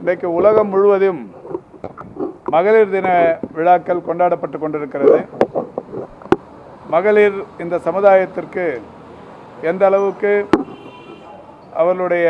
இன்றைக்கு உலகம் முழுவதும் மகளிர் தின விழாக்கள் கொண்டாடப்பட்டு கொண்டிருக்கிறது மகளிர் இந்த சமுதாயத்திற்கு எந்த அளவுக்கு அவர்களுடைய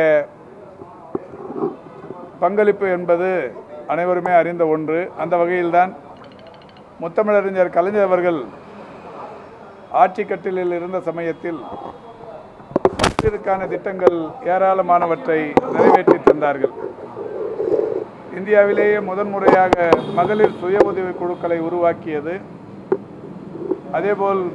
பங்களிப்பு என்பது அனைவருமே அறிந்த ஒன்று அந்த வகையில்தான் முத்தமிழறிஞர் கலைஞர் அவர்கள் ஆட்சி கட்டிலில் இருந்த சமயத்தில் மகளிருக்கான திட்டங்கள் ஏராளமானவற்றை நிறைவேற்றி தந்தார்கள் இந்தியாவிலேயே முதன்முறையாக மகளிர் சுய உதவி குழுக்களை உருவாக்கியது அதேபோல்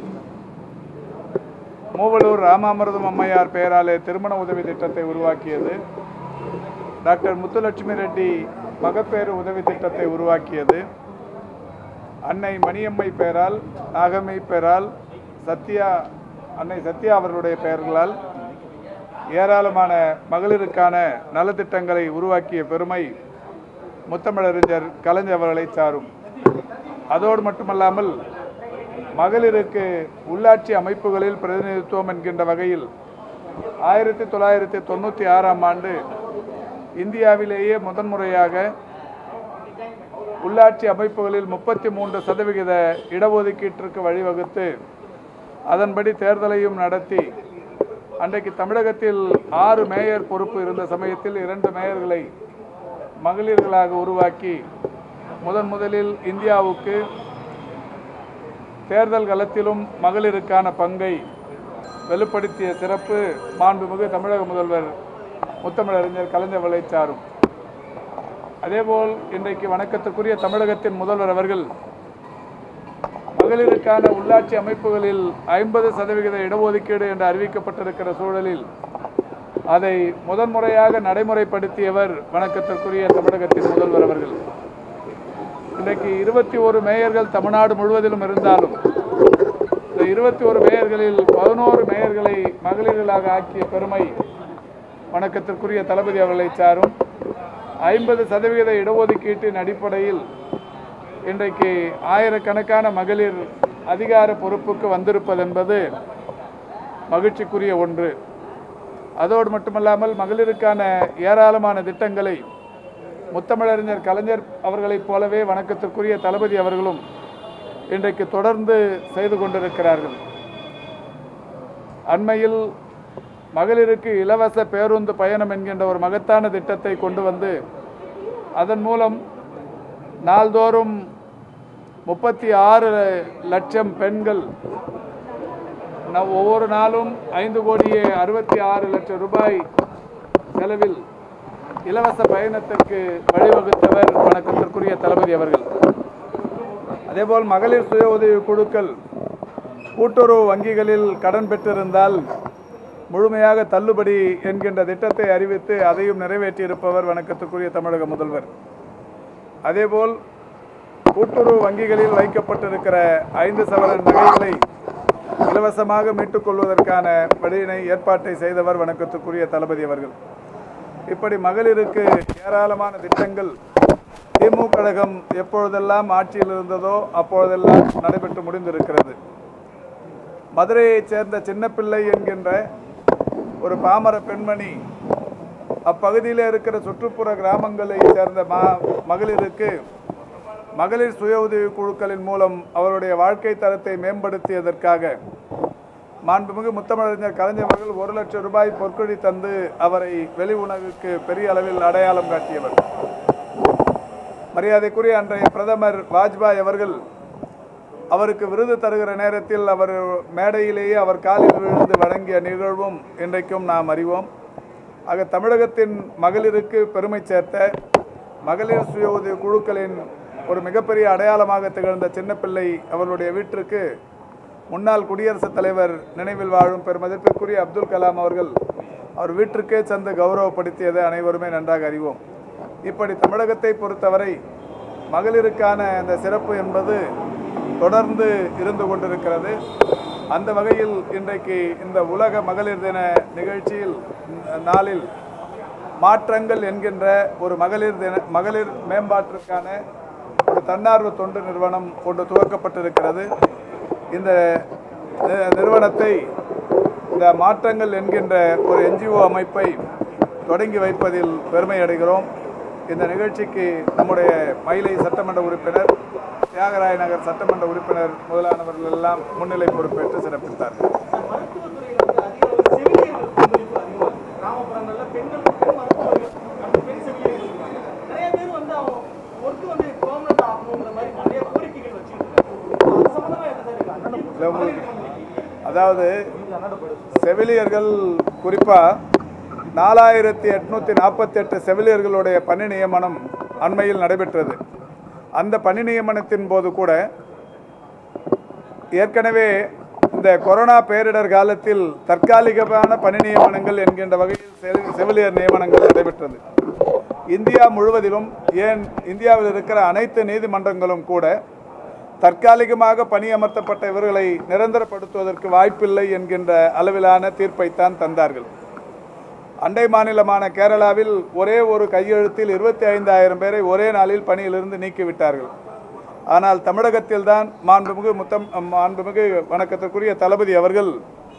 மூவலூர் ராமாமிர்தம் அம்மையார் பெயராலே திருமண உதவி திட்டத்தை உருவாக்கியது டாக்டர் முத்துலட்சுமி ரெட்டி மகப்பேறு உதவி திட்டத்தை உருவாக்கியது அன்னை மணியம்மை பெயரால் நாகம்மை பெயரால் சத்யா அன்னை சத்யா அவர்களுடைய பெயர்களால் ஏராளமான மகளிருக்கான நலத்திட்டங்களை உருவாக்கிய பெருமை முத்தமிழறிஞர் கலைஞர் அவர்களை சாரும் அதோடு மட்டுமல்லாமல் மகளிருக்கு உள்ளாட்சி அமைப்புகளில் பிரதிநிதித்துவம் என்கின்ற வகையில் ஆயிரத்தி தொள்ளாயிரத்தி தொண்ணூற்றி ஆறாம் ஆண்டு இந்தியாவிலேயே முதன்முறையாக உள்ளாட்சி அமைப்புகளில் முப்பத்தி மூன்று சதவிகித இடஒதுக்கீட்டிற்கு வழிவகுத்து அதன்படி தேர்தலையும் நடத்தி அன்றைக்கு தமிழகத்தில் ஆறு மேயர் பொறுப்பு இருந்த சமயத்தில் இரண்டு மேயர்களை மகளிர்களாக உருவாக்கி முதன் முதலில் இந்தியாவுக்கு தேர்தல் களத்திலும் மகளிருக்கான பங்கை வெளிப்படுத்திய சிறப்பு மாண்புமிகு தமிழக முதல்வர் முத்தமிழறிஞர் கலைஞர் அவர்களை சாரும் அதேபோல் இன்றைக்கு வணக்கத்துக்குரிய தமிழகத்தின் முதல்வர் அவர்கள் மகளிருக்கான உள்ளாட்சி அமைப்புகளில் ஐம்பது சதவிகித இடஒதுக்கீடு என்று அறிவிக்கப்பட்டிருக்கிற சூழலில் அதை முதன்முறையாக நடைமுறைப்படுத்தியவர் வணக்கத்திற்குரிய தமிழகத்தின் முதல்வர் அவர்கள் இன்றைக்கு இருபத்தி ஒரு மேயர்கள் தமிழ்நாடு முழுவதிலும் இருந்தாலும் இந்த இருபத்தி ஒரு மேயர்களில் பதினோரு மேயர்களை மகளிர்களாக ஆக்கிய பெருமை வணக்கத்திற்குரிய தளபதி அவர்களை சாரும் ஐம்பது சதவீத இடஒதுக்கீட்டின் அடிப்படையில் இன்றைக்கு ஆயிரக்கணக்கான மகளிர் அதிகார பொறுப்புக்கு வந்திருப்பது என்பது மகிழ்ச்சிக்குரிய ஒன்று அதோடு மட்டுமல்லாமல் மகளிருக்கான ஏராளமான திட்டங்களை முத்தமிழறிஞர் கலைஞர் அவர்களைப் போலவே வணக்கத்திற்குரிய தளபதி அவர்களும் இன்றைக்கு தொடர்ந்து செய்து கொண்டிருக்கிறார்கள் அண்மையில் மகளிருக்கு இலவச பேருந்து பயணம் என்கின்ற ஒரு மகத்தான திட்டத்தை கொண்டு வந்து அதன் மூலம் நாள்தோறும் முப்பத்தி ஆறு லட்சம் பெண்கள் ந- ஒவ்வொரு நாளும் ஐந்து கோடியே அறுபத்தி ஆறு லட்சம் ரூபாய் செலவில் இலவச பயணத்திற்கு வழிவகுத்தவர் வணக்கத்திற்குரிய தளபதி அவர்கள் அதேபோல் மகளிர் சுய உதவி குழுக்கள் கூட்டுறவு வங்கிகளில் கடன் பெற்றிருந்தால் முழுமையாக தள்ளுபடி என்கின்ற திட்டத்தை அறிவித்து அதையும் நிறைவேற்றியிருப்பவர் வணக்கத்துக்குரிய தமிழக முதல்வர் அதேபோல் கூட்டுறவு வங்கிகளில் வைக்கப்பட்டிருக்கிற ஐந்து சவரன் நகைகளை இலவசமாக மீட்டுக் கொள்வதற்கான வழியினை ஏற்பாட்டை செய்தவர் வணக்கத்துக்குரிய தளபதி அவர்கள் இப்படி மகளிருக்கு ஏராளமான திட்டங்கள் திமுக கழகம் எப்பொழுதெல்லாம் ஆட்சியில் இருந்ததோ அப்பொழுதெல்லாம் நடைபெற்று முடிந்திருக்கிறது மதுரையைச் சேர்ந்த சின்னப்பிள்ளை என்கின்ற ஒரு பாமர பெண்மணி அப்பகுதியில் இருக்கிற சுற்றுப்புற கிராமங்களை சேர்ந்த மா மகளிருக்கு மகளிர் சுய உதவி குழுக்களின் மூலம் அவருடைய வாழ்க்கை தரத்தை மேம்படுத்தியதற்காக மாண்புமிகு முத்தமிழறிஞர் கலைஞர் அவர்கள் ஒரு லட்சம் ரூபாய் பொற்கொழி தந்து அவரை வெளி உணவுக்கு பெரிய அளவில் அடையாளம் காட்டியவர் மரியாதைக்குரிய அன்றைய பிரதமர் வாஜ்பாய் அவர்கள் அவருக்கு விருது தருகிற நேரத்தில் அவர் மேடையிலேயே அவர் காலில் விழுந்து வழங்கிய நிகழ்வும் இன்றைக்கும் நாம் அறிவோம் ஆக தமிழகத்தின் மகளிருக்கு பெருமை சேர்த்த மகளிர் சுய உதவி குழுக்களின் ஒரு மிகப்பெரிய அடையாளமாக திகழ்ந்த சின்னப்பிள்ளை அவர்களுடைய வீட்டிற்கு முன்னாள் குடியரசுத் தலைவர் நினைவில் வாழும் பெருமதிப்பிற்குரிய அப்துல் கலாம் அவர்கள் அவர் வீட்டிற்கே சென்று கௌரவப்படுத்தியதை அனைவருமே நன்றாக அறிவோம் இப்படி தமிழகத்தை பொறுத்தவரை மகளிருக்கான இந்த சிறப்பு என்பது தொடர்ந்து இருந்து கொண்டிருக்கிறது அந்த வகையில் இன்றைக்கு இந்த உலக மகளிர் தின நிகழ்ச்சியில் இந்த நாளில் மாற்றங்கள் என்கின்ற ஒரு மகளிர் தின மகளிர் மேம்பாட்டிற்கான ஒரு தன்னார்வ தொண்டு நிறுவனம் கொண்டு துவக்கப்பட்டிருக்கிறது இந்த நி- நிறுவனத்தை இந்த மாற்றங்கள் என்கின்ற ஒரு என்ஜிஓ அமைப்பை தொடங்கி வைப்பதில் பெருமை அடைகிறோம் இந்த நிகழ்ச்சிக்கு நம்முடைய மயிலை சட்டமன்ற உறுப்பினர் தியாகராய நகர் சட்டமன்ற உறுப்பினர் முதலானவர்கள் எல்லாம் முன்னிலை பொறுப்பேற்று சிறப்பித்தார்கள் மருத்துவத்துறையில வந்து அதிக அளவு செவிலியர்கள் பங்களிப்பு அதிகமா இருக்கு. கிராமப்புறங்கள்ல பெண்களுக்கு பெண் மருத்துவர்கள் மற்றும் பெண் செவிலியர்கள் இருக்காங்க. நிறைய பேர் வந்து அவங்க ஒர்க் வந்து பெர்மனன்ட் ஆகணுங்கிற மாதிரி நிறைய கோரிக்கைகள் வச்சிருக்காங்க அது சம்பந்தமா என்ன சார் இருக்கு? இல்லை உங்களுக்கு அதாவது செவிலியர்கள் குறிப்பாக நாலாயிரத்தி எட்நூற்றி நாற்பத்தெட்டு செவிலியர்களுடைய பணி நியமனம் அண்மையில் நடைபெற்றது அந்த பணி நியமனத்தின் போது கூட ஏற்கனவே இந்த கொரோனா பேரிடர் காலத்தில் தற்காலிகமான பணி நியமனங்கள் என்கின்ற வகையில் செவி- செவிலியர் நியமனங்கள் நடைபெற்றது இந்தியா முழுவதிலும் ஏன் இந்தியாவில் இருக்கிற அனைத்து நீதிமன்றங்களும் கூட தற்காலிகமாக பணியமர்த்தப்பட்ட இவர்களை நிரந்தரப்படுத்துவதற்கு வாய்ப்பில்லை என்கின்ற அளவிலான தீர்ப்பைத்தான் தந்தார்கள் அண்டை மாநிலமான கேரளாவில் ஒரே ஒரு கையெழுத்தில் இருபத்தி ஐந்தாயிரம் பேரை ஒரே நாளில் பணியிலிருந்து நீக்கிவிட்டார்கள் ஆனால் தமிழகத்தில் தான் மாண்புமிகு முத்தம் மாண்புமிகு வணக்கத்திற்குரிய தளபதி அவர்கள்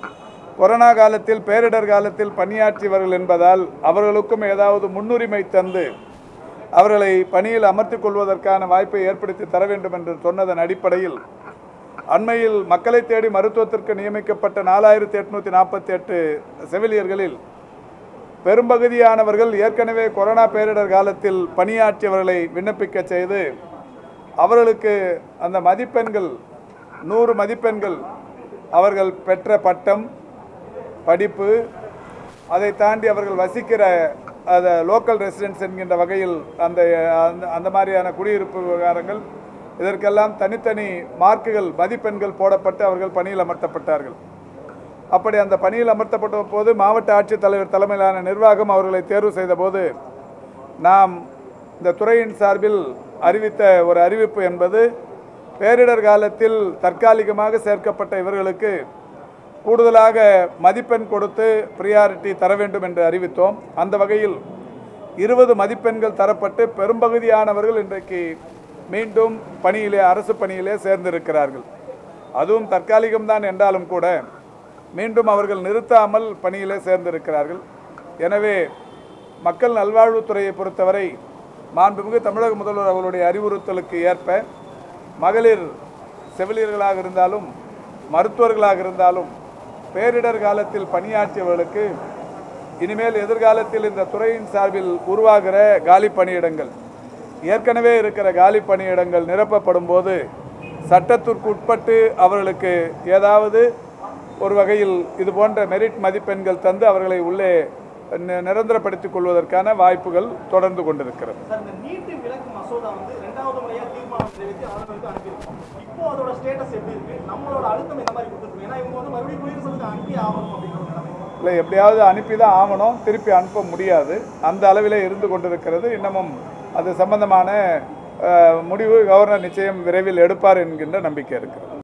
கொரோனா காலத்தில் பேரிடர் காலத்தில் பணியாற்றியவர்கள் என்பதால் அவர்களுக்கும் ஏதாவது முன்னுரிமை தந்து அவர்களை பணியில் அமர்த்திக் கொள்வதற்கான வாய்ப்பை ஏற்படுத்தி தர வேண்டும் என்று சொன்னதன் அடிப்படையில் அண்மையில் மக்களை தேடி மருத்துவத்திற்கு நியமிக்கப்பட்ட நாலாயிரத்தி எட்நூற்றி நாற்பத்தி எட்டு செவிலியர்களில் பெரும்பகுதியானவர்கள் ஏற்கனவே கொரோனா பேரிடர் காலத்தில் பணியாற்றியவர்களை விண்ணப்பிக்க செய்து அவர்களுக்கு அந்த மதிப்பெண்கள் நூறு மதிப்பெண்கள் அவர்கள் பெற்ற பட்டம் படிப்பு அதை தாண்டி அவர்கள் வசிக்கிற அந்த லோக்கல் ரெசிடென்ஸ் என்கின்ற வகையில் அந்த அந்த அந்த மாதிரியான குடியிருப்பு விவகாரங்கள் இதற்கெல்லாம் தனித்தனி மார்க்குகள் மதிப்பெண்கள் போடப்பட்டு அவர்கள் பணியில் அமர்த்தப்பட்டார்கள் அப்படி அந்த பணியில் அமர்த்தப்பட்ட போது மாவட்ட ஆட்சித்தலைவர் தலைமையிலான நிர்வாகம் அவர்களை தேர்வு செய்தபோது நாம் இந்த துறையின் சார்பில் அறிவித்த ஒரு அறிவிப்பு என்பது பேரிடர் காலத்தில் தற்காலிகமாக சேர்க்கப்பட்ட இவர்களுக்கு கூடுதலாக மதிப்பெண் கொடுத்து ப்ரியாரிட்டி தர வேண்டும் என்று அறிவித்தோம் அந்த வகையில் இருபது மதிப்பெண்கள் தரப்பட்டு பெரும்பகுதியானவர்கள் இன்றைக்கு மீண்டும் பணியிலே அரசு பணியிலே சேர்ந்திருக்கிறார்கள் அதுவும் தற்காலிகம்தான் என்றாலும் கூட மீண்டும் அவர்கள் நிறுத்தாமல் பணியிலே சேர்ந்திருக்கிறார்கள் எனவே மக்கள் நல்வாழ்வுத்துறையை பொறுத்தவரை மாண்புமிகு தமிழக முதல்வர் அவர்களுடைய அறிவுறுத்தலுக்கு ஏற்ப மகளிர் செவிலியர்களாக இருந்தாலும் மருத்துவர்களாக இருந்தாலும் பேரிடர் காலத்தில் பணியாற்றியவர்களுக்கு இனிமேல் எதிர்காலத்தில் இந்த துறையின் சார்பில் உருவாகிற காலி பணியிடங்கள் ஏற்கனவே இருக்கிற காலி பணியிடங்கள் நிரப்பப்படும் போது சட்டத்திற்கு உட்பட்டு அவர்களுக்கு ஏதாவது ஒரு வகையில் இது போன்ற மெரிட் மதிப்பெண்கள் தந்து அவர்களை உள்ளே நி- நிரந்தரப்படுத்திக் கொள்வதற்கான வாய்ப்புகள் தொடர்ந்து கொண்டிருக்கிறது சார் இந்த நீட்டு விலக்கு மசோதா வந்து ரெண்டாவது முறையா தீர்மானம் நிறைவேற்றி ஆளுநருக்கு அனுப்பியிருக்கோம் இப்போ அதோட ஸ்டேட்டஸ் எப்படி இருக்கு நம்மளோட அழுத்தம் எந்த மாதிரி கொடுத்துருக்கு ஏன்னா இவங்க வந்து மறுபடியும் குடியரசுக்கு அனுப்பி ஆகணும் அப்படின்ற ஒரு நிலைமை இல்லை எப்படியாவது அனுப்பி தான் ஆகணும் திருப்பி அனுப்ப முடியாது அந்த அளவிலே இருந்து கொண்டிருக்கிறது இன்னமும் அது சம்பந்தமான அஹ், முடிவு கவர்னர் நிச்சயம் விரைவில் எடுப்பார் என்கின்ற நம்பிக்கை இருக்கிறது